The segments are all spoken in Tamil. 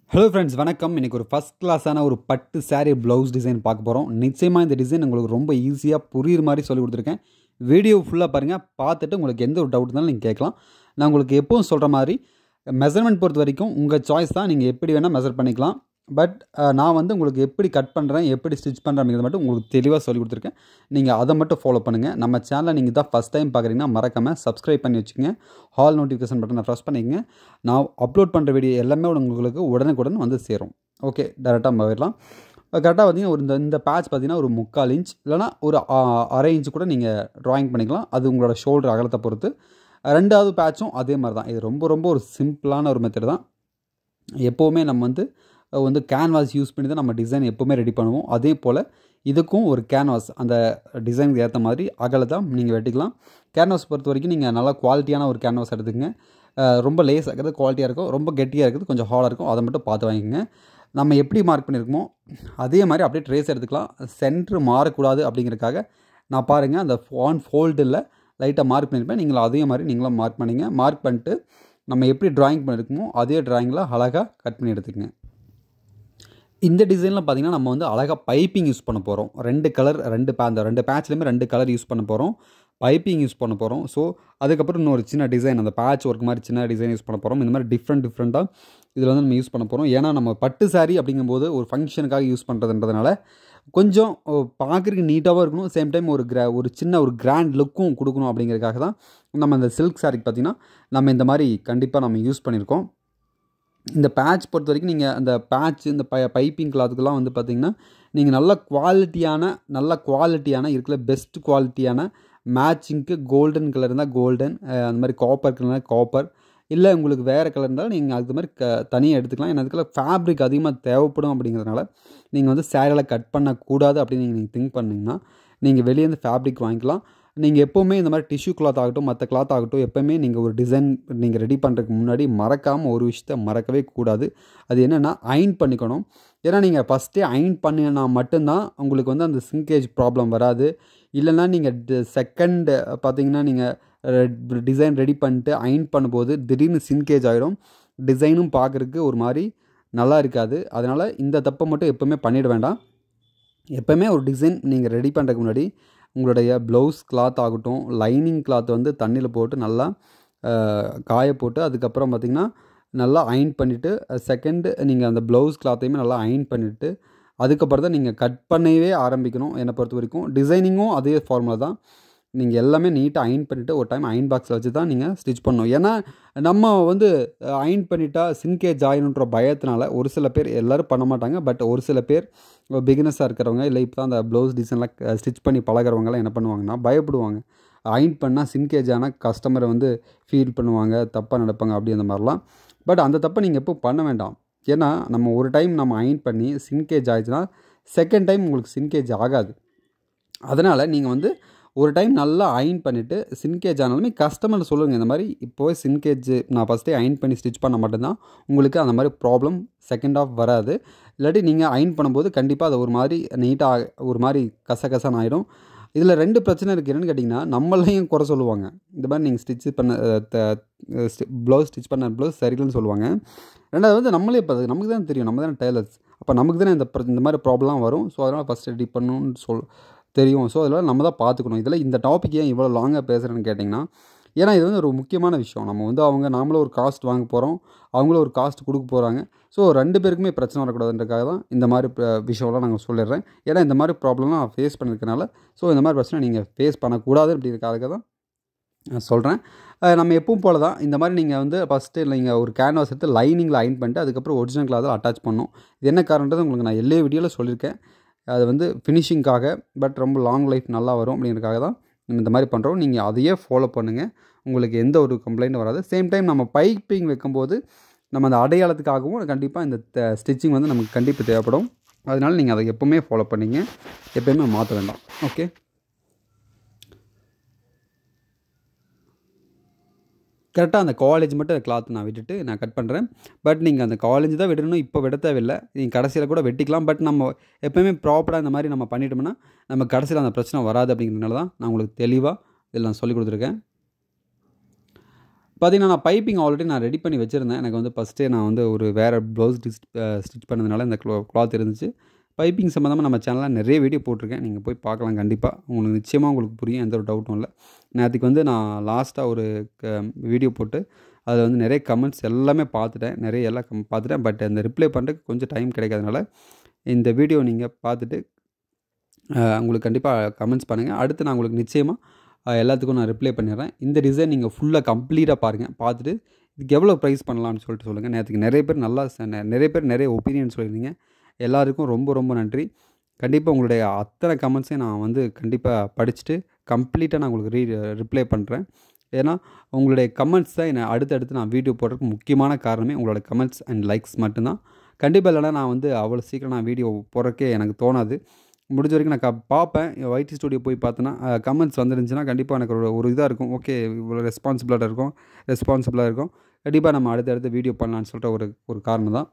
ஹலோ ஃப்ரெண்ட்ஸ் வணக்கம் இன்றைக்கி ஒரு ஃபஸ்ட் கிளாஸான ஒரு பட்டு saree ப்ளவுஸ் டிசைன் பார்க்க போகிறோம் நிச்சயமாக இந்த டிசைன் உங்களுக்கு ரொம்ப ஈஸியாக புரியுற மாதிரி சொல்லி கொடுத்துருக்கேன் வீடியோ ஃபுல்லாக பாருங்கள் பார்த்துட்டு உங்களுக்கு எந்த ஒரு டவுட் இருந்தாலும் நீங்கள் கேட்கலாம் நான் உங்களுக்கு எப்பவும் சொல்கிற மாதிரி மெஷர்மெண்ட் பொறுத்த வரைக்கும் உங்கள் சாய்ஸ் தான் நீங்கள் எப்படி வேணால் மெஷர் பண்ணிக்கலாம் பட் நான் வந்து உங்களுக்கு எப்படி கட் பண்ணுறேன் எப்படி ஸ்டிச் பண்ணுறேன் அப்படிங்கிறத மட்டும் உங்களுக்கு தெளிவாக சொல்லி கொடுத்துருக்கேன் நீங்கள் அதை மட்டும் ஃபாலோ பண்ணுங்கள் நம்ம சேனலை நீங்கள் தான் ஃபஸ்ட் டைம் பார்க்குறீங்கன்னா மறக்காமல் சப்ஸ்கிரைப் பண்ணி வச்சுக்கோங்க ஹால் நோட்டிஃபிகேஷன் பட்டனை ப்ரெஸ் பண்ணிக்கங்க நான் அப்லோட் பண்ணுற வீடியோ எல்லாமே உங்களுக்கு உடனுக்குடன் வந்து சேரும் ஓகே டேரெக்டாக போயிடலாம் கரெக்டாக பார்த்தீங்கன்னா ஒரு இந்த இந்த பேட்ச் பார்த்தீங்கன்னா ஒரு முக்கால் இன்ச் இல்லைனா ஒரு ஆ- அரை இன்ச் கூட நீங்கள் ட்ராயிங் பண்ணிக்கலாம் அது உங்களோட ஷோல்டர் அகலத்தை பொறுத்து ரெண்டாவது பேட்சும் அதே மாதிரி தான் இது ரொம்ப ரொம்ப ஒரு சிம்பிளான ஒரு மெத்தட் தான் எப்போவுமே நம்ம வந்து அஹ், வந்து கேன்வாஸ் யூஸ் பண்ணி தான் நம்ம டிசைன் எப்போவுமே ரெடி பண்ணுவோம் அதே போல் இதுக்கும் ஒரு கேன்வாஸ் அந்த டிசைனுக்கு ஏற்ற மாதிரி அகலத்தை நீங்கள் வெட்டிக்கலாம் கேன்வாஸ் பொறுத்த வரைக்கும் நீங்கள் நல்லா குவாலிட்டியான ஒரு கேன்வாஸ் எடுத்துக்கங்க அஹ், ரொம்ப லேஸ் இருக்கிறது குவாலிட்டியாக இருக்கும் ரொம்ப கெட்டியாக இருக்குது கொஞ்சம் ஹார்டாக இருக்கும் அதை மட்டும் பார்த்து வாங்கிக்கோங்க நம்ம எப்படி மார்க் பண்ணியிருக்கோமோ அதே மாதிரி அப்படியே ட்ரேஸ் எடுத்துக்கலாம் சென்ட்ரு மாறக்கூடாது அப்படிங்கிறதுக்காக நான் பாருங்கள் அந்த ஆன் ஃபோல்டில் லைட்டாக மார்க் பண்ணியிருப்பேன் நீங்களும் அதே மாதிரி நீங்களும் மார்க் பண்ணிங்க மார்க் பண்ணிட்டு நம்ம எப்படி டிராயிங் பண்ணியிருக்கோமோ அதே டிராயிங்கில் அழகாக கட் பண்ணி எடுத்துக்கங்க இந்த டிசைனில் பார்த்தீங்கன்னா நம்ம வந்து அழகாக பைப்பிங் யூஸ் பண்ண போகிறோம் ரெண்டு கலர் ரெண்டு பே அந்த ரெண்டு பேட்ச்லேயுமே ரெண்டு கலர் யூஸ் பண்ண போகிறோம் பைப்பிங் யூஸ் பண்ண போகிறோம் ஸோ அதுக்கப்புறம் இன்னொரு சின்ன டிசைன் அந்த பேட்ச் ஒர்க் மாதிரி சின்ன டிசைன் யூஸ் பண்ண போகிறோம் இந்த மாதிரி டிஃப்ரெண்ட் டிஃப்ரெண்ட்டாக இதில் வந்து நம்ம யூஸ் பண்ண போகிறோம் ஏன்னா நம்ம பட்டு saree அப்படிங்கும்போது ஒரு ஃபங்க்ஷனுக்காக யூஸ் பண்ணுறதுன்றதுனால கொஞ்சம் பார்க்குறதுக்கு நீட்டாகவும் இருக்கணும் சேம் டைம் ஒரு கிரா ஒரு சின்ன ஒரு கிராண்ட் லுக்கும் கொடுக்கணும் அப்படிங்கிறதுக்காக தான் நம்ம அந்த சில்க் சாரிக்கு பார்த்திங்கன்னா நம்ம இந்த மாதிரி கண்டிப்பாக நம்ம யூஸ் பண்ணியிருக்கோம் இந்த பேட்ச் பொறுத்த வரைக்கும் நீங்கள் அந்த பேட்ச் இந்த பை பைப்பிங் கிளாத்துக்கெல்லாம் வந்து பார்த்தீங்கன்னா நீங்கள் நல்ல குவாலிட்டியான நல்ல குவாலிட்டியான இருக்கிற பெஸ்ட் குவாலிட்டியான மேட்சிங்க்கு கோல்டன் கலர் இருந்தால் கோல்டன் அந்த மாதிரி காப்பர் கலர் காப்பர் இல்லை உங்களுக்கு வேறு கலர் இருந்தாலும் நீங்கள் அது மாதிரி க தனியாக எடுத்துக்கலாம் ஏன்னா அதுக்குள்ள ஃபேப்ரிக் அதிகமாக தேவைப்படும் அப்படிங்கிறதுனால நீங்கள் வந்து சேரில் கட் பண்ணக்கூடாது அப்படின்னு நீங்கள் திங்க் பண்ணிங்கன்னா நீங்கள் வெளியே இருந்து ஃபேப்ரிக் வாங்கிக்கலாம் நீங்கள் எப்போவுமே இந்த மாதிரி டிஷ்யூ கிளாத் ஆகட்டும் மற்ற கிளாத் ஆகட்டும் எப்போவுமே நீங்கள் ஒரு டிசைன் நீங்கள் ரெடி பண்ணுறதுக்கு முன்னாடி மறக்காமல் ஒரு விஷயத்த மறக்கவே கூடாது அது என்னென்னா அயன் பண்ணிக்கணும் ஏன்னா நீங்கள் ஃபஸ்ட்டே அயன் பண்ணினா மட்டும்தான் உங்களுக்கு வந்து அந்த சிங்கேஜ் ப்ராப்ளம் வராது இல்லைன்னா நீங்கள் செகண்ட் பார்த்தீங்கன்னா நீங்கள் டிசைன் ரெடி பண்ணிட்டு அயன் பண்ணும்போது திடீர்னு சின்கேஜ் ஆகிடும் டிசைனும் பார்க்குறதுக்கு ஒரு மாதிரி நல்லா இருக்காது அதனால் இந்த தப்பை மட்டும் எப்போவுமே பண்ணிட வேண்டாம் எப்போவுமே ஒரு டிசைன் நீங்கள் ரெடி பண்ணுறதுக்கு முன்னாடி உங்களுடைய ப்ளவுஸ் கிளாத் ஆகட்டும் லைனிங் கிளாத் வந்து தண்ணியில் போட்டு நல்லா அஹ், காய போட்டு அதுக்கப்புறம் பார்த்திங்கன்னா நல்லா அயன் பண்ணிவிட்டு செகண்டு நீங்கள் அந்த ப்ளவுஸ் கிளாத்தையுமே நல்லா அயன் பண்ணிவிட்டு அதுக்கப்புறம் தான் நீங்கள் கட் பண்ணவே ஆரம்பிக்கணும் என்னை பொறுத்த வரைக்கும் டிசைனிங்கும் அதே ஃபார்முலா தான் நீங்கள் எல்லாமே நீட்டாக அயன் பண்ணிவிட்டு ஒரு டைம் அயன் பாக்ஸில் வச்சு தான் நீங்கள் ஸ்டிச் பண்ணணும் ஏன்னா நம்ம வந்து அயன் பண்ணிட்டா சின்கேஜ் ஆயினுன்ற பயத்தினால ஒரு சில பேர் எல்லோரும் பண்ண மாட்டாங்க பட் ஒரு சில பேர் பிகினஸாக இருக்கிறவங்க இல்லை இப்போ தான் அந்த ப்ளவுஸ் டிசைன்லாம் ஸ்டிச் பண்ணி பழகிறவங்கலாம் என்ன பண்ணுவாங்கன்னா பயப்படுவாங்க அயன் பண்ணால் சின்கேஜ் ஆனால் கஸ்டமரை வந்து ஃபீல் பண்ணுவாங்க தப்பாக நடப்பாங்க அப்படி அந்த மாதிரிலாம் பட் அந்த தப்பை நீங்கள் எப்போ பண்ண வேண்டாம் ஏன்னா நம்ம ஒரு டைம் நம்ம அயன் பண்ணி சின்கேஜ் ஆயிடுச்சுன்னா செகண்ட் டைம் உங்களுக்கு சின்கேஜ் ஆகாது அதனால் நீங்கள் வந்து ஒரு டைம் நல்லா அயன் பண்ணிவிட்டு சின்கேஜ் ஆனாலுமே கஸ்டமர் சொல்லுங்கள் இந்த மாதிரி இப்போவே சின்கேஜ் நான் ஃபஸ்ட்டே அயன் பண்ணி ஸ்டிச் பண்ண மட்டும்தான் உங்களுக்கு அந்த மாதிரி ப்ராப்ளம் செகண்ட் ஆஃப் வராது இல்லாட்டி நீங்கள் அயன் பண்ணும்போது கண்டிப்பாக அது ஒரு மாதிரி நீட்டாக ஒரு மாதிரி கசகசன்னு ஆகிடும் இதில் ரெண்டு பிரச்சனை இருக்குது என்னென்னு கேட்டிங்கன்னா நம்மளையும் குறை சொல்லுவாங்க இந்த மாதிரி நீங்கள் ஸ்டிச் பண்ண ப்ளவுஸ் ஸ்டிச் பண்ண ப்ளவுஸ் சரியில்லைன்னு சொல்லுவாங்க ரெண்டாவது வந்து நம்மளே இப்போ அது நமக்கு தான் தெரியும் நம்ம தானே டெய்லர்ஸ் அப்போ நமக்கு தானே இந்த பிர- இந்த மாதிரி ப்ராப்ளம்லாம் வரும் ஸோ அதனால் ஃபஸ்ட் ரெடி பண்ணணும்னு சொல் தெரியும் ஸோ அதனால் நம்ம தான் பார்த்துக்கணும் இதில் இந்த டாபிக் ஏன் இவ்வளோ லாங்காக பேசுகிறேன்னு கேட்டிங்கன்னா ஏன்னா இது வந்து ஒரு முக்கியமான விஷயம் நம்ம வந்து அவங்க நாமளும் ஒரு காஸ்ட் வாங்க போகிறோம் அவங்களும் ஒரு காஸ்ட் கொடுக்க போகிறாங்க ஸோ ரெண்டு பேருக்குமே பிரச்சனை வரக்கூடாதுன்றக்காக தான் இந்த மாதிரி ப- விஷயம்லாம் நாங்கள் சொல்லிடுறேன் ஏன்னா இந்த மாதிரி ப்ராப்ளம்லாம் நான் ஃபேஸ் பண்ணியிருக்கனால ஸோ இந்த மாதிரி பிரச்சனை நீங்கள் ஃபேஸ் பண்ணக்கூடாது அப்படிங்கிறதுக்காக தான் நான் சொல்கிறேன் நம்ம எப்பவும் போல தான் இந்த மாதிரி நீங்கள் வந்து ஃபஸ்ட்டு நீங்கள் ஒரு கேன்வாஸ் எடுத்து லைனிங்கில் அயன் பண்ணிட்டு அதுக்கப்புறம் ஒரிஜினல் கிளாத்தில் அட்டாச் பண்ணணும் இது என்ன காரணன்றது உங்களுக்கு நான் எல்லா வீடியோவில் சொல்லியிருக்கேன் அது வந்து ஃபினிஷிங்காக பட் ரொம்ப லாங் லைஃப் நல்லா வரும் அப்படிங்கிறதுக்காக தான் நம்ம இந்த மாதிரி பண்ணுறோம் நீங்கள் அதையே ஃபாலோ பண்ணுங்கள் உங்களுக்கு எந்த ஒரு கம்ப்ளைண்ட்டும் வராது சேம் டைம் நம்ம பைப்பிங் வைக்கும்போது நம்ம அந்த அடையாளத்துக்காகவும் கண்டிப்பாக இந்த ஸ்டிச்சிங் வந்து நமக்கு கண்டிப்பாக தேவைப்படும் அதனால் நீங்கள் அதை எப்போவுமே ஃபாலோ பண்ணீங்க எப்போயுமே மாற்ற வேண்டாம் ஓகே கரெக்டாக அந்த காலேஜ் மட்டும் கிளாத் நான் விட்டுட்டு நான் கட் பண்ணுறேன் பட் நீங்கள் அந்த காலேஜ் தான் விடணும் இப்போ விட தேவையில்லை நீங்கள் கடைசியில் கூட வெட்டிக்கலாம் பட் நம்ம எப்போயுமே ப்ராப்பராக இந்த மாதிரி நம்ம பண்ணிட்டோம்னா நம்ம கடைசியில் அந்த பிரச்சனை வராது அப்படிங்கிறதுனால தான் நான் உங்களுக்கு தெளிவாக இதில் நான் சொல்லிக் கொடுத்துருக்கேன் பார்த்தீங்கன்னா நான் பைப்பிங் ஆல்ரெடி நான் ரெடி பண்ணி வச்சுருந்தேன் எனக்கு வந்து ஃபஸ்ட்டே நான் வந்து ஒரு வேறு ப்ளவுஸ் டிஸ் ஸ்டிச் பண்ணதுனால இந்த க்ளோ கிளாத் இருந்துச்சு பைப்பிங் சம்மந்தமாக நம்ம சேனலில் நிறைய வீடியோ போட்டிருக்கேன் நீங்கள் போய் பார்க்கலாம் கண்டிப்பாக உங்களுக்கு நிச்சயமாக உங்களுக்கு புரியும் எந்த ஒரு டவுட்டும் இல்லை நேற்றுக்கு வந்து நான் லாஸ்ட்டாக ஒரு வீடியோ போட்டு அதில் வந்து நிறைய கமெண்ட்ஸ் எல்லாமே பார்த்துட்டேன் நிறைய எல்லாம் கம் பார்த்துட்டேன் பட் அந்த ரிப்ளை பண்ணுறதுக்கு கொஞ்சம் டைம் கிடைக்காதனால இந்த வீடியோ நீங்கள் பார்த்துட்டு உங்களுக்கு கண்டிப்பாக கமெண்ட்ஸ் பண்ணுங்கள் அடுத்து நான் உங்களுக்கு நிச்சயமாக எல்லாத்துக்கும் நான் ரிப்ளை பண்ணிடுறேன் இந்த டிசைன் நீங்கள் ஃபுல்லாக கம்ப்ளீட்டாக பாருங்கள் பார்த்துட்டு இதுக்கு எவ்வளோ ப்ரைஸ் பண்ணலாம்னு சொல்லிட்டு சொல்லுங்கள் நேற்றுக்கு நிறைய பேர் நல்லா நிறைய பேர் நிறைய ஒப்பீனியன் சொல்லியிருந்தீங்க எல்லாருக்கும் ரொம்ப ரொம்ப நன்றி கண்டிப்பாக உங்களுடைய அத்தனை கமெண்ட்ஸையும் நான் வந்து கண்டிப்பாக படிச்சுட்டு கம்ப்ளீட்டாக நான் உங்களுக்கு ரீ ரிப்ளை பண்ணுறேன் ஏன்னா உங்களுடைய கமெண்ட்ஸ் தான் என்னை அடுத்தடுத்து நான் வீடியோ போடுறதுக்கு முக்கியமான காரணமே உங்களோட கமெண்ட்ஸ் அண்ட் லைக்ஸ் மட்டும்தான் கண்டிப்பாக இல்லைனா நான் வந்து அவ்வளோ சீக்கிரம் நான் வீடியோ போடுறக்கே எனக்கு தோணாது முடிஞ்ச வரைக்கும் நான் க பார்ப்பேன் ஒய்டி ஸ்டுடியோ போய் பார்த்தேன்னா கமெண்ட்ஸ் வந்துருந்துச்சுன்னா கண்டிப்பாக எனக்கு ஒரு ஒரு இதாக இருக்கும் ஓகே இவ்வளோ ரெஸ்பான்சிபிளாக இருக்கும் ரெஸ்பான்சிபிளாக இருக்கும் கண்டிப்பாக நம்ம அடுத்தடுத்து வீடியோ பண்ணலான்னு சொல்கிற ஒரு ஒரு காரணம் தான்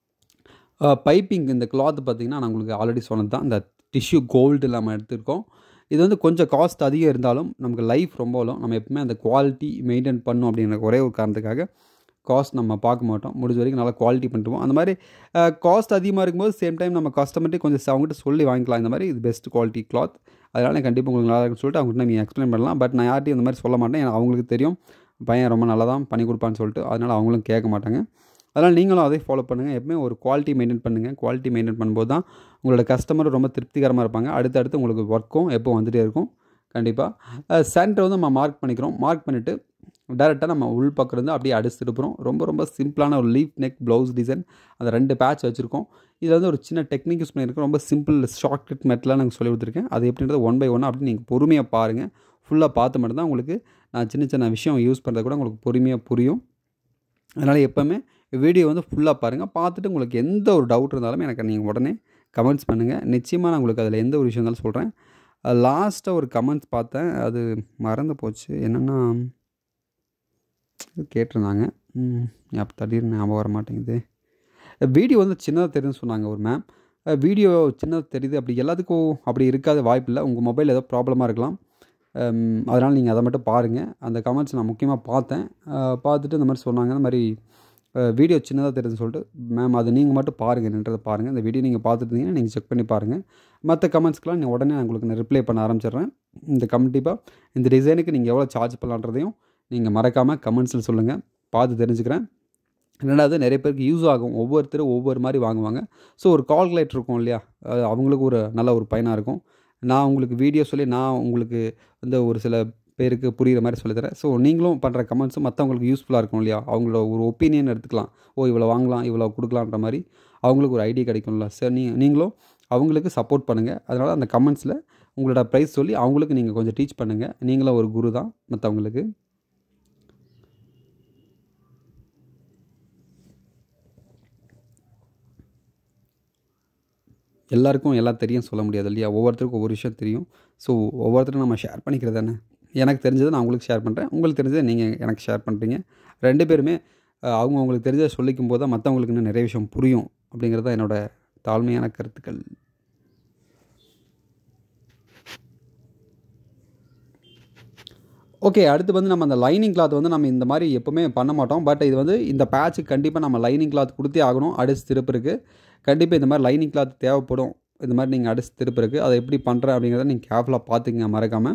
பைப்பிங் இந்த கிளாத் பார்த்திங்கன்னா நான் உங்களுக்கு ஆல்ரெடி சொன்னது தான் இந்த டிஷ்யூ கோல்டு நம்ம எடுத்திருக்கோம் இது வந்து கொஞ்சம் காஸ்ட் அதிகம் இருந்தாலும் நமக்கு லைஃப் ரொம்ப வரும் நம்ம எப்பவுமே அந்த குவாலிட்டி மெயின்டைன் பண்ணும் அப்படிங்கிற ஒரே ஒரு காரணத்துக்காக காஸ்ட் நம்ம பார்க்க மாட்டோம் முடிஞ்ச வரைக்கும் நல்லா குவாலிட்டி பண்ணிட்டுவோம் அந்த மாதிரி காஸ்ட் அதிகமாக இருக்கும்போது சேம் டைம் நம்ம கஸ்டமர்கிட்ட கொஞ்சம் அவங்ககிட்ட சொல்லி வாங்கிக்கலாம் இந்த மாதிரி இது பெஸ்ட் குவாலிட்டி கிளாத் அதனால் கண்டிப்பாக உங்களுக்கு நல்லா இருக்குன்னு சொல்லிட்டு அவங்ககிட்ட நீங்கள் எக்ஸ்பிளைன் பண்ணலாம் பட் நான் யார்ட்டையும் இந்த மாதிரி சொல்ல மாட்டேன் ஏன்னா அவங்களுக்கு தெரியும் பையன் ரொம்ப நல்லா தான் பண்ணி கொடுப்பான்னு சொல்லிட்டு அதனால் அவங்களும் கேட்க மாட்டாங்க அதனால் நீங்களும் அதே ஃபாலோ பண்ணுங்கள் எப்பவுமே ஒரு குவாலிட்டி மெயின்டைன் பண்ணுங்கள் குவாலிட்டி மெயின்டைன் பண்ணும்போது தான் உங்களோட கஸ்டமர் ரொம்ப திருப்திகரமாக இருப்பாங்க அடுத்தடுத்து உங்களுக்கு ஒர்க்கும் எப்போ வந்துகிட்டே இருக்கும் கண்டிப்பாக சென்டர் வந்து நம்ம மார்க் பண்ணிக்கிறோம் மார்க் பண்ணிவிட்டு டேரெக்டாக நம்ம உள் பக்கம் இருந்து அப்படியே அடிச்சு திருப்புறோம் ரொம்ப ரொம்ப சிம்பிளான ஒரு லீஃப் நெக் ப்ளவுஸ் டிசைன் அந்த ரெண்டு பேட்ச் வச்சுருக்கோம் இதில் வந்து ஒரு சின்ன டெக்னிக் யூஸ் பண்ணியிருக்கோம் ரொம்ப சிம்பிள் ஷார்ட்கட் மெத்தலாம் நாங்கள் சொல்லி கொடுத்துருக்கேன் அது எப்படின்றது ஒன் பை ஒன் அப்படி நீங்கள் பொறுமையாக பாருங்கள் ஃபுல்லாக பார்த்து மட்டும்தான் உங்களுக்கு நான் சின்ன சின்ன விஷயம் யூஸ் பண்ணுறது கூட உங்களுக்கு பொறுமையாக புரியும் அதனால் எப்போவுமே வீடியோ வந்து ஃபுல்லாக பாருங்கள் பார்த்துட்டு உங்களுக்கு எந்த ஒரு டவுட் இருந்தாலும் எனக்கு நீங்கள் உடனே கமெண்ட்ஸ் பண்ணுங்கள் நிச்சயமாக நான் உங்களுக்கு அதில் எந்த ஒரு விஷயம் இருந்தாலும் சொல்கிறேன் லாஸ்ட்டாக ஒரு கமெண்ட்ஸ் பார்த்தேன் அது மறந்து போச்சு என்னென்னா கேட்டிருந்தாங்க அப்போ திடீர்னு ஞாபகம் வர மாட்டேங்குது வீடியோ வந்து சின்னதாக தெரியுதுன்னு சொன்னாங்க ஒரு மேம் வீடியோ சின்னதாக தெரியுது அப்படி எல்லாத்துக்கும் அப்படி இருக்காத வாய்ப்பு இல்லை உங்கள் மொபைல் ஏதோ ப்ராப்ளமாக இருக்கலாம் அதனால் நீங்கள் அதை மட்டும் பாருங்கள் அந்த கமெண்ட்ஸ் நான் முக்கியமாக பார்த்தேன் பார்த்துட்டு இந்த மாதிரி சொன்னாங்க இந்த மாதிரி வீடியோ சின்னதாக தெரியுதுன்னு சொல்லிட்டு மேம் அது நீங்கள் மட்டும் பாருங்கள் நின்றதை பாருங்கள் இந்த வீடியோ நீங்கள் பார்த்துருந்தீங்கன்னா நீங்கள் செக் பண்ணி பாருங்கள் மற்ற கமெண்ட்ஸ்க்கெலாம் நீங்கள் உடனே நான் உங்களுக்கு நான் ரிப்ளை பண்ண ஆரம்பிச்சிடுறேன் இந்த கண்டிப்பாக இந்த டிசைனுக்கு நீங்கள் எவ்வளோ சார்ஜ் பண்ணலான்றதையும் நீங்கள் மறக்காமல் கமெண்ட்ஸில் சொல்லுங்கள் பார்த்து தெரிஞ்சுக்கிறேன் ரெண்டாவது நிறைய பேருக்கு யூஸ் ஆகும் ஒவ்வொருத்தரும் ஒவ்வொரு மாதிரி வாங்குவாங்க ஸோ ஒரு கால்குலேட்டர் இருக்கும் இல்லையா அவங்களுக்கு ஒரு நல்ல ஒரு பயனாக இருக்கும் நான் உங்களுக்கு வீடியோ சொல்லி நான் உங்களுக்கு வந்து ஒரு சில பேருக்கு புரிகிற மாதிரி சொல்லித்தரேன் ஸோ நீங்களும் பண்ணுற கமெண்ட்ஸும் மற்றவங்களுக்கு யூஸ்ஃபுல்லாக இருக்கும் இல்லையா அவங்களோட ஒரு ஒப்பீனியன் எடுத்துக்கலாம் ஓ இவ்வளோ வாங்கலாம் இவ்வளோ கொடுக்கலான்ற மாதிரி அவங்களுக்கு ஒரு ஐடியா கிடைக்கும்ல சார் நீ நீங்களும் அவங்களுக்கு சப்போர்ட் பண்ணுங்கள் அதனால் அந்த கமெண்ட்ஸில் உங்களோட ப்ரைஸ் சொல்லி அவங்களுக்கு நீங்கள் கொஞ்சம் டீச் பண்ணுங்கள் நீங்களும் ஒரு குரு தான் மற்றவங்களுக்கு எல்லாருக்கும் எல்லாம் தெரியும் சொல்ல முடியாது இல்லையா ஒவ்வொருத்தருக்கும் ஒவ்வொரு விஷயம் தெரியும் ஸோ ஒவ்வொருத்தரும் நம்ம ஷேர் பண்ணிக்கிறது தானே எனக்கு தெரிஞ்சதை நான் உங்களுக்கு ஷேர் பண்ணுறேன் உங்களுக்கு தெரிஞ்சதை நீங்கள் எனக்கு ஷேர் பண்ணுறீங்க ரெண்டு பேருமே அவங்க அவங்களுக்கு தெரிஞ்சதை சொல்லிக்கும் போது தான் மற்றவங்களுக்கு இன்னும் நிறைய விஷயம் புரியும் அப்படிங்கிறது தான் என்னோடய தாழ்மையான கருத்துக்கள் ஓகே அடுத்து வந்து நம்ம அந்த லைனிங் கிளாத் வந்து நம்ம இந்த மாதிரி எப்போவுமே பண்ண மாட்டோம் பட் இது வந்து இந்த பேட்சுக்கு கண்டிப்பாக நம்ம லைனிங் கிளாத் கொடுத்தே ஆகணும் அடிச்சு திருப்பிருக்கு கண்டிப்பாக இந்த மாதிரி லைனிங் கிளாத் தேவைப்படும் இந்த மாதிரி நீங்கள் அடிச்சு திருப்பிருக்கு அதை எப்படி பண்ணுறேன் அப்படிங்கிறத நீங்கள் கேர்ஃபுல்லாக பார்த்துங்க மறக்காமல்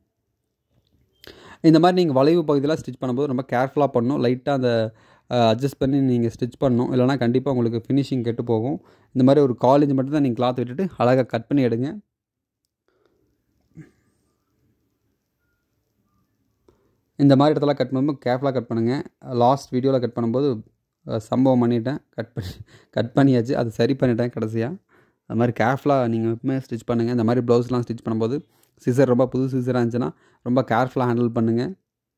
இந்த மாதிரி நீங்கள் வளைவு பகுதியில் ஸ்டிச் பண்ணும்போது ரொம்ப கேர்ஃபுல்லாக பண்ணணும் லைட்டாக அந்த அட்ஜஸ்ட் பண்ணி நீங்கள் ஸ்டிச் பண்ணணும் இல்லைனா கண்டிப்பாக உங்களுக்கு ஃபினிஷிங் கெட்டு போகும் இந்த மாதிரி ஒரு காலேஜ் மட்டும் தான் நீங்கள் கிளாத் விட்டுட்டு அழகாக கட் பண்ணி எடுங்க இந்த மாதிரி இடத்துல கட் பண்ணும்போது கேர்ஃபுல்லாக கட் பண்ணுங்கள் லாஸ்ட் வீடியோவில் கட் பண்ணும்போது சம்பவம் பண்ணிட்டேன் கட் பண்ணி கட் பண்ணியாச்சு அது சரி பண்ணிட்டேன் கடைசியாக அது மாதிரி கேர்ஃபுல்லாக நீங்கள் எப்பவுமே ஸ்டிச் பண்ணுங்கள் இந்த மாதிரி ப்ளவுஸ்லாம் ஸ்டிச் பண்ணும்போது சிசர் ரொம்ப புது சிசராக இருந்துச்சுன்னா ரொம்ப கேர்ஃபுல்லாக ஹேண்டில் பண்ணுங்கள்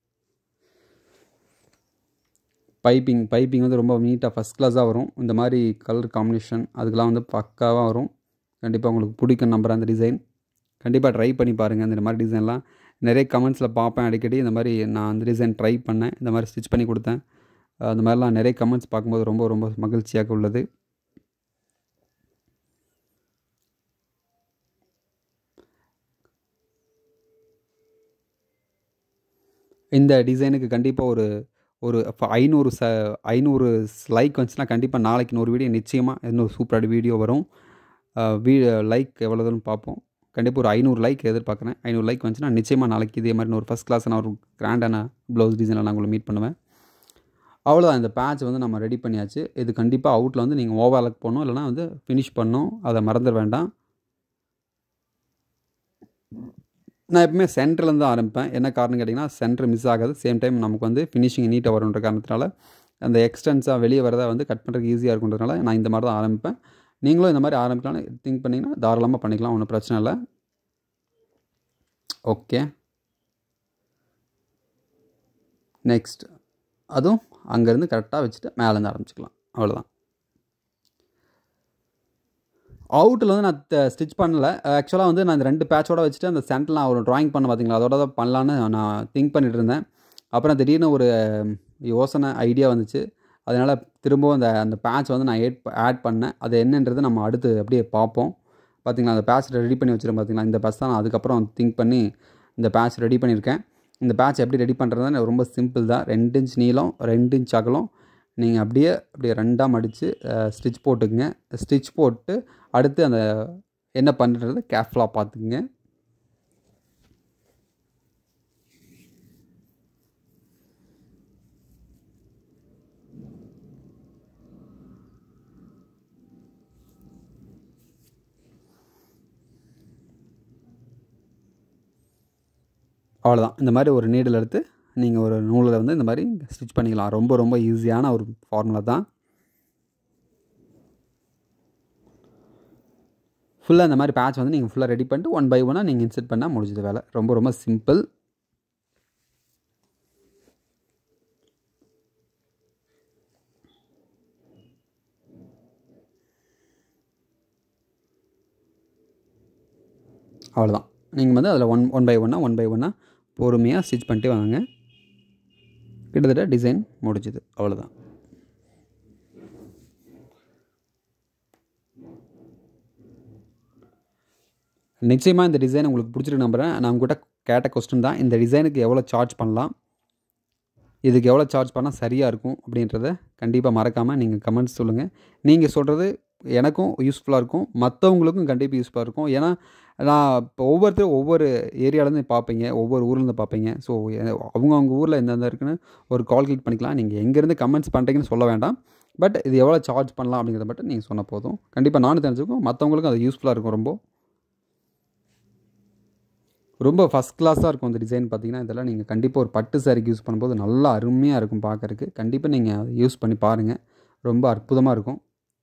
பைப்பிங் பைப்பிங் வந்து ரொம்ப நீட்டாக ஃபஸ்ட் கிளாஸாக வரும் இந்த மாதிரி கலர் காம்பினேஷன் அதுக்கெலாம் வந்து பக்காவாக வரும் கண்டிப்பாக உங்களுக்கு பிடிக்கும் நம்புகிறேன் அந்த டிசைன் கண்டிப்பாக ட்ரை பண்ணி பாருங்கள் இந்த மாதிரி டிசைன்லாம் நிறைய கமெண்ட்ஸில் பார்ப்பேன் அடிக்கடி இந்த மாதிரி நான் அந்த டிசைன் ட்ரை பண்ணேன் இந்த மாதிரி ஸ்டிச் பண்ணி கொடுத்தேன் அந்த மாதிரிலாம் நிறைய கமெண்ட்ஸ் பார்க்கும்போது ரொம்ப ரொம்ப மகிழ்ச்சியாக உள்ளது இந்த டிசைனுக்கு கண்டிப்பாக ஒரு ஒரு ஃப- ஐநூறு ச ஐநூறு லைக் வந்துச்சுன்னா கண்டிப்பாக நாளைக்கு இன்னொரு வீடியோ நிச்சயமாக இன்னொரு சூப்பரான வீடியோ வரும் வீ லைக் எவ்வளோதுன்னு பார்ப்போம் கண்டிப்பாக ஒரு ஐநூறு லைக் எதிர்பார்க்குறேன் ஐநூறு லைக் வந்துச்சுன்னா நிச்சயமாக நாளைக்கு இதே மாதிரி ஒரு ஃபஸ்ட் கிளாஸான ஒரு கிராண்டான ப்ளவுஸ் டிசைனில் நான் உங்களை மீட் பண்ணுவேன் அவ்வளோதான் இந்த பேட்ச் வந்து நம்ம ரெடி பண்ணியாச்சு இது கண்டிப்பாக அவுட்டில் வந்து நீங்கள் ஓவர்லாக் பண்ணணும் இல்லைனா வந்து ஃபினிஷ் பண்ணணும் அதை மறந்துட வேண்டாம் நான் எப்பவுமே சென்டர்லேருந்து தான் ஆரம்பிப்பேன் என்ன காரணம் கேட்டிங்கன்னா சென்டர் மிஸ் ஆகாது சேம் டைம் நமக்கு வந்து ஃபினிஷிங் நீட்டாக வரும்ன்ற காரணத்தினால அந்த எக்ஸ்டென்ஸாக வெளியே வரதை வந்து கட் பண்ணுறதுக்கு ஈஸியாக இருக்குன்றதுனால நான் இந்த மாதிரி தான் ஆரம்பிப்பேன் நீங்களும் இந்த மாதிரி ஆரம்பிக்கலாம்னு திங்க் பண்ணிங்கன்னா தாராளமாக பண்ணிக்கலாம் ஒன்றும் பிரச்சனை இல்லை ஓகே நெக்ஸ்ட் அதுவும் அங்கேருந்து கரெக்டாக வச்சுட்டு மேலேருந்து ஆரம்பிச்சுக்கலாம் அவ்வளோதான் அவுட்டில் வந்து நான் ஸ்டிச் பண்ணல ஆக்சுவலாக வந்து நான் இந்த ரெண்டு பேட்சோட வச்சுட்டு அந்த சென்டர் நான் ஒரு ட்ராயிங் பண்ண பார்த்தீங்களா அதோட தான் பண்ணலான்னு நான் திங்க் பண்ணிட்டு இருந்தேன் அப்புறம் திடீர்னு ஒரு யோசனை ஐடியா வந்துச்சு அதனால் திரும்பவும் அந்த அந்த பேட்ச் வந்து நான் ஏட் ஆட் பண்ணேன் அது என்னன்றது நம்ம அடுத்து அப்படியே பார்ப்போம் பார்த்தீங்களா அந்த பேட்ச் ரெடி பண்ணி வச்சுருக்கேன் பார்த்தீங்களா இந்த பேட்ச் தான் நான் அதுக்கப்புறம் திங்க் பண்ணி இந்த பேட்ச் ரெடி பண்ணியிருக்கேன் இந்த பேட்ச் எப்படி ரெடி பண்ணுறதுன்னு ரொம்ப சிம்பிள் தான் ரெண்டு இன்ச் நீளம் ரெண்டு இன்ச் அகலம் நீங்கள் அப்படியே அப்படியே ரெண்டாக மடித்து ஸ்டிச் போட்டுக்குங்க ஸ்டிச் போட்டு அடுத்து அந்த என்ன பண்ணுறது கேர்ஃபுல்லாக பார்த்துக்குங்க அவ்வளோதான் இந்த மாதிரி ஒரு நீடில் எடுத்து நீங்கள் ஒரு நூலில் வந்து இந்த மாதிரி ஸ்டிச் பண்ணிக்கலாம் ரொம்ப ரொம்ப ஈஸியான ஒரு ஃபார்முலா தான் ஃபுல்லாக இந்த மாதிரி பேட்ச் வந்து நீங்கள் ஃபுல்லாக ரெடி பண்ணிட்டு ஒன் பை ஒன்னாக நீங்கள் இன்செர்ட் பண்ணால் முடிஞ்சது வேலை ரொம்ப ரொம்ப சிம்பிள் அவ்வளோதான் நீங்கள் வந்து அதில் ஒன் ஒன் பை ஒன்னாக ஒன் பை ஒன்னாக பொறுமையாக ஸ்டிச் பண்ணிட்டு வாங்க கிட்டத்தட்ட டிசைன் முடிஞ்சுது அவ்வளோதான் நிச்சயமாக இந்த டிசைன் உங்களுக்கு பிடிச்சிருக்கு நம்புகிறேன் நான் உங்கள்கிட்ட கேட்ட கொஸ்டின் தான் இந்த டிசைனுக்கு எவ்வளோ சார்ஜ் பண்ணலாம் இதுக்கு எவ்வளோ சார்ஜ் பண்ணால் சரியாக இருக்கும் அப்படின்றத கண்டிப்பாக மறக்காமல் நீங்கள் கமெண்ட்ஸ் சொல்லுங்கள் நீங்கள் சொல்கிறது எனக்கும் யூஸ்ஃபுல்லாக இருக்கும் மற்றவங்களுக்கும் கண்டிப்பாக யூஸ்ஃபுல்லாக இருக்கும் ஏன்னா நான் இப்போ ஒவ்வொருத்தரும் ஒவ்வொரு ஏரியாவிலேருந்து பார்ப்பீங்க ஒவ்வொரு ஊர்லேருந்து பார்ப்பீங்க ஸோ அவங்க அவங்க ஊரில் எந்தெந்த இருக்குன்னு ஒரு கால்குலேட் பண்ணிக்கலாம் நீங்கள் எங்கேருந்து கமெண்ட்ஸ் பண்ணுறீங்கன்னு சொல்ல வேண்டாம் பட் இது எவ்வளோ சார்ஜ் பண்ணலாம் அப்படிங்கிறத மட்டும் நீங்கள் சொன்னால் போதும் கண்டிப்பாக நானும் தெரிஞ்சுக்கும் மற்றவங்களுக்கும் அது யூஸ்ஃபுல்லாக இருக்கும் ரொம்ப ரொம்ப ஃபஸ்ட் கிளாஸாக இருக்கும் இந்த டிசைன் பார்த்தீங்கன்னா இதெல்லாம் நீங்கள் கண்டிப்பாக ஒரு பட்டு சாரிக்கு யூஸ் பண்ணும்போது நல்லா அருமையாக இருக்கும் பார்க்கறதுக்கு கண்டிப்பாக நீங்கள் அதை யூஸ் பண்ணி பாருங்கள் ரொம்ப அற்புதமாக இருக்கும்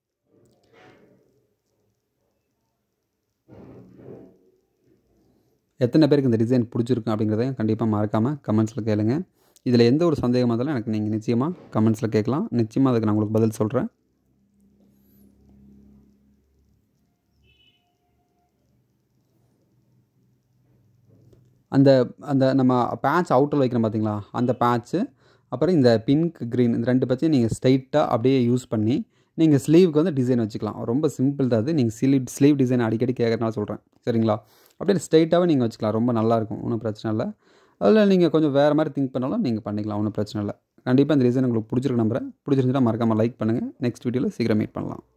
எத்தனை பேருக்கு இந்த டிசைன் பிடிச்சிருக்கும் அப்படிங்கிறதையும் கண்டிப்பாக மறக்காமல் கமெண்ட்ஸில் கேளுங்க இதில் எந்த ஒரு சந்தேகமாக இருந்தாலும் எனக்கு நீங்கள் நிச்சயமாக கமெண்ட்ஸில் கேட்கலாம் நிச்சயமாக அதுக்கு நான் உங்களுக்கு பதில் சொல்கிறேன் அந்த அந்த நம்ம பேட்ச் அவுட்டர் வைக்கிறோம் பார்த்தீங்களா அந்த பேட்ச்சு அப்புறம் இந்த பிங்க் க்ரீன் இந்த ரெண்டு பச்சையும் நீங்கள் ஸ்ட்ரைட்டாக அப்படியே யூஸ் பண்ணி நீங்கள் ஸ்லீவுக்கு வந்து டிசைன் வச்சுக்கலாம் ரொம்ப சிம்பிள் தான் அது நீங்கள் ஸ்லீவ் ஸ்லீவ் டிசைன் அடிக்கடி கேட்குறனால சொல்கிறேன் சரிங்களா அப்படியே ஸ்ட்ரைட்டாகவே நீங்கள் வச்சுக்கலாம் ரொம்ப நல்லாயிருக்கும் ஒன்றும் பிரச்சனை இல்லை அதில் நீங்கள் கொஞ்சம் வேறு மாதிரி திங்க் பண்ணாலும் நீங்கள் பண்ணிக்கலாம் ஒன்றும் பிரச்சனை இல்லை கண்டிப்பாக இந்த டிசைன் உங்களுக்கு பிடிச்சிருக்கு நம்புறேன் பிடிச்சிருந்துச்சுன்னா மறக்காமல் லைக் பண்ணுங்கள் நெக்ஸ்ட் வீடியோவில் சீக்கிரம் மீட் பண்ணலாம்